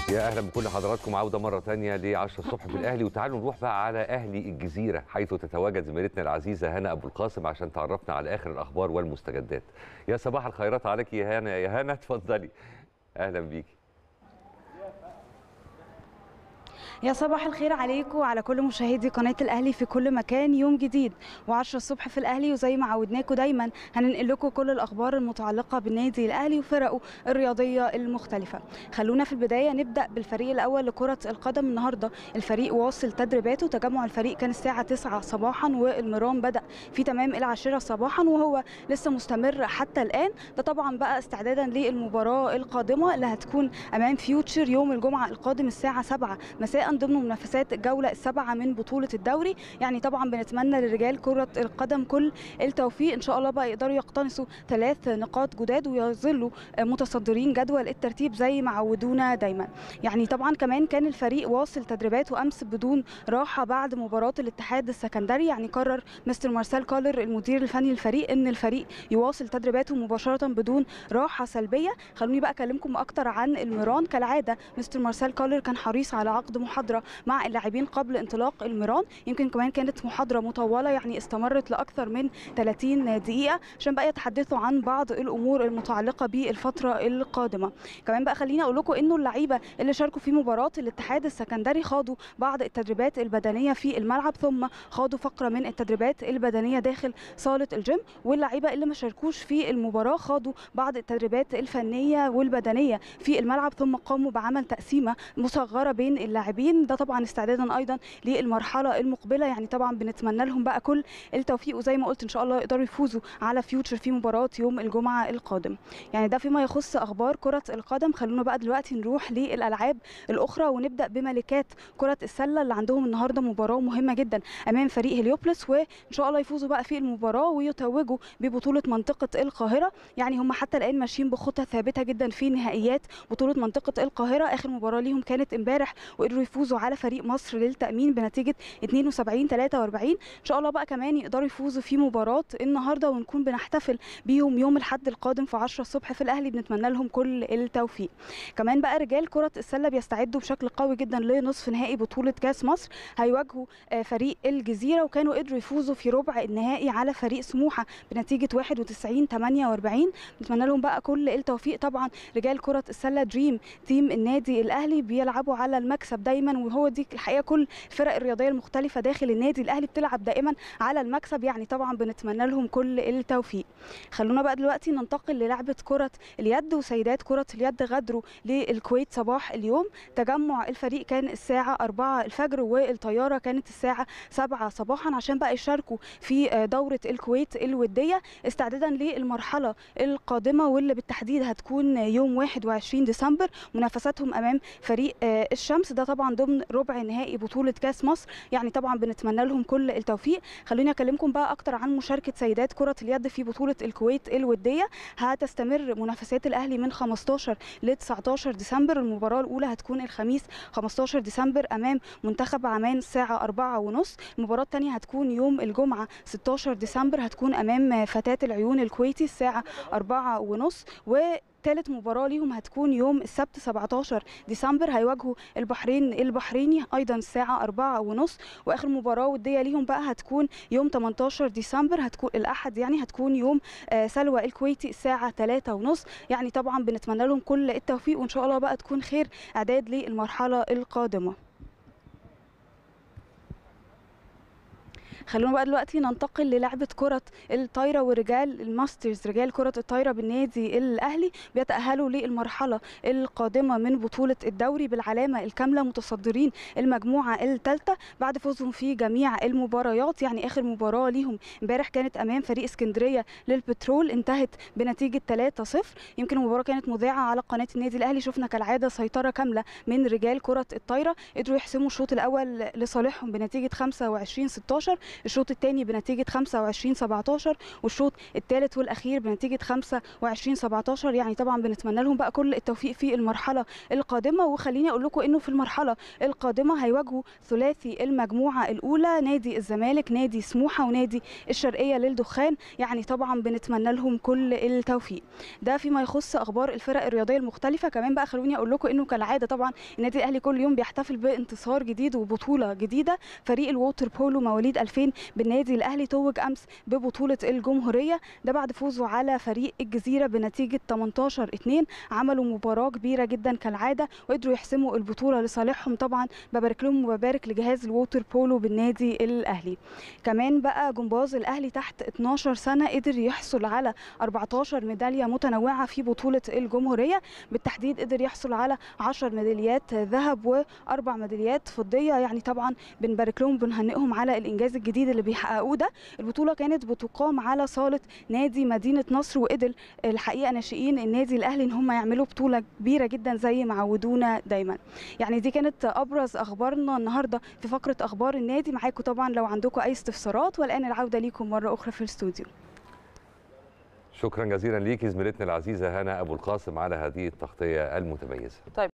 يا اهلا بكل حضراتكم عوده مره ثانيه ل 10 الصبح في الاهلي وتعالوا نروح بقى على اهلي الجزيره حيث تتواجد زميلتنا العزيزه هنا ابو القاسم عشان تعرفنا على اخر الاخبار والمستجدات يا صباح الخيرات عليك يا هنا يا هنا اتفضلي اهلا بيكي يا صباح الخير عليكم وعلى كل مشاهدي قناه الاهلي في كل مكان يوم جديد و10 الصبح في الاهلي وزي ما عودناكم دايما هننقل لكم كل الاخبار المتعلقه بالنادي الاهلي وفرقه الرياضيه المختلفه خلونا في البدايه نبدا بالفريق الاول لكره القدم النهارده الفريق واصل تدريباته تجمع الفريق كان الساعه 9 صباحا والمران بدا في تمام العاشره صباحا وهو لسه مستمر حتى الان ده طبعا بقى استعدادا للمباراه القادمه اللي هتكون امام فيوتشر يوم الجمعه القادم الساعه 7 مساء ضمن منافسات الجوله السابعه من بطوله الدوري يعني طبعا بنتمنى لرجال كره القدم كل التوفيق ان شاء الله بقى يقدروا يقتنصوا ثلاث نقاط جداد ويظلوا متصدرين جدول الترتيب زي ما عودونا دايما يعني طبعا كمان كان الفريق واصل تدريباته امس بدون راحه بعد مباراه الاتحاد السكندري يعني قرر مستر مارسيل كولر المدير الفني للفريق ان الفريق يواصل تدريباته مباشره بدون راحه سلبيه خلوني بقى اكلمكم اكتر عن الميران كالعاده مستر مارسيل كولر كان حريص على عقد محاضره مع اللاعبين قبل انطلاق الميران يمكن كمان كانت محاضره مطوله يعني استمرت لاكثر من 30 دقيقه عشان بقى يتحدثوا عن بعض الامور المتعلقه بالفتره القادمه كمان بقى خليني اقول لكم انه اللعيبه اللي شاركوا في مباراه الاتحاد السكندري خاضوا بعض التدريبات البدنيه في الملعب ثم خاضوا فقره من التدريبات البدنيه داخل صاله الجيم واللعيبه اللي ما شاركوش في المباراه خاضوا بعض التدريبات الفنيه والبدنيه في الملعب ثم قاموا بعمل تقسيمه مصغره بين اللاعبين ده طبعا استعدادا ايضا للمرحله المقبله يعني طبعا بنتمنى لهم بقى كل التوفيق وزي ما قلت ان شاء الله يقدروا يفوزوا على فيوتشر في مباراه يوم الجمعه القادم يعني ده فيما يخص اخبار كره القدم خلونا بقى دلوقتي نروح للالعاب الاخرى ونبدا بملكات كره السله اللي عندهم النهارده مباراه مهمه جدا امام فريق هليوبلس وان شاء الله يفوزوا بقى في المباراه ويتوجوا ببطوله منطقه القاهره يعني هم حتى الان ماشيين بخطى ثابته جدا في نهائيات بطوله منطقه القاهره اخر مباراه ليهم كانت امبارح وقدروا يفوزوا على فريق مصر للتامين بنتيجه 72 43 ان شاء الله بقى كمان يقدروا يفوزوا في مباراه النهارده ونكون بنحتفل بيهم يوم الاحد القادم في 10 الصبح في الاهلي بنتمنى لهم كل التوفيق كمان بقى رجال كره السله بيستعدوا بشكل قوي جدا لنصف نهائي بطوله كاس مصر هيواجهوا فريق الجزيره وكانوا قدروا يفوزوا في ربع النهائي على فريق سموحه بنتيجه 91 48 بنتمنى لهم بقى كل التوفيق طبعا رجال كره السله دريم تيم النادي الاهلي بيلعبوا على المكسب دايما وهو دي الحقيقه كل الفرق الرياضيه المختلفه داخل النادي الاهلي بتلعب دائما على المكسب يعني طبعا بنتمنى لهم كل التوفيق خلونا بقى دلوقتي ننتقل للعبه كره اليد وسيدات كره اليد غادروا للكويت صباح اليوم تجمع الفريق كان الساعه 4 الفجر والطياره كانت الساعه 7 صباحا عشان بقى يشاركوا في دوره الكويت الوديه استعدادا للمرحله القادمه واللي بالتحديد هتكون يوم 21 ديسمبر منافساتهم امام فريق الشمس ده طبعا ضمن ربع نهائي بطوله كاس مصر يعني طبعا بنتمنى لهم كل التوفيق خلوني اكلمكم بقى اكتر عن مشاركه سيدات كره اليد في بطوله الكويت الوديه هتستمر منافسات الاهلي من 15 ل 19 ديسمبر المباراه الاولى هتكون الخميس 15 ديسمبر امام منتخب عمان الساعه 4:30 المباراه الثانيه هتكون يوم الجمعه 16 ديسمبر هتكون امام فتاه العيون الكويتي الساعه 4:30 و ثالث مباراه ليهم هتكون يوم السبت 17 ديسمبر هيواجهوا البحرين البحريني ايضا الساعه 4 ونص واخر مباراه وديه ليهم بقى هتكون يوم 18 ديسمبر هتكون الاحد يعني هتكون يوم سلوى الكويتي الساعه 3 ونص يعني طبعا بنتمنى لهم كل التوفيق وان شاء الله بقى تكون خير اعداد للمرحله القادمه خلونا بقى دلوقتي ننتقل للعبة كرة الطايرة ورجال الماسترز رجال كرة الطايرة بالنادي الأهلي بيتأهلوا للمرحلة القادمة من بطولة الدوري بالعلامة الكاملة متصدرين المجموعة الثالثة بعد فوزهم في جميع المباريات يعني آخر مباراة ليهم امبارح كانت أمام فريق اسكندرية للبترول انتهت بنتيجة 3-0 يمكن المباراة كانت مذاعة على قناة النادي الأهلي شفنا كالعادة سيطرة كاملة من رجال كرة الطايرة قدروا يحسموا الشوط الأول لصالحهم بنتيجة 25 16 الشوط الثاني بنتيجه 25 17 والشوط الثالث والاخير بنتيجه 25 17 يعني طبعا بنتمنى لهم بقى كل التوفيق في المرحله القادمه وخليني اقول لكم انه في المرحله القادمه هيواجهوا ثلاثي المجموعه الاولى نادي الزمالك نادي سموحه ونادي الشرقيه للدخان يعني طبعا بنتمنى لهم كل التوفيق ده فيما يخص اخبار الفرق الرياضيه المختلفه كمان بقى خلوني اقول لكم انه كالعاده طبعا النادي الاهلي كل يوم بيحتفل بانتصار جديد وبطوله جديده فريق الووتر بولو مواليد 2000 بالنادي الاهلي توج امس ببطوله الجمهوريه ده بعد فوزه على فريق الجزيره بنتيجه 18 2 عملوا مباراه كبيره جدا كالعاده وقدروا يحسموا البطوله لصالحهم طبعا ببارك لهم وببارك لجهاز الووتر بولو بالنادي الاهلي كمان بقى جمباز الاهلي تحت 12 سنه قدر يحصل على 14 ميداليه متنوعه في بطوله الجمهوريه بالتحديد قدر يحصل على 10 ميداليات ذهب واربع ميداليات فضيه يعني طبعا بنبارك لهم بنهنئهم على الانجاز الجديد اللي بيحققوه ده البطوله كانت بتقام على صاله نادي مدينه نصر وقدر الحقيقه ناشئين النادي الاهلي ان هم يعملوا بطوله كبيره جدا زي ما عودونا دايما يعني دي كانت ابرز اخبارنا النهارده في فقره اخبار النادي معاكم طبعا لو عندكم اي استفسارات والان العوده ليكم مره اخرى في الاستوديو شكرا جزيلا ليكي زميلتنا العزيزه هنا ابو القاسم على هذه التغطيه المتميزه طيب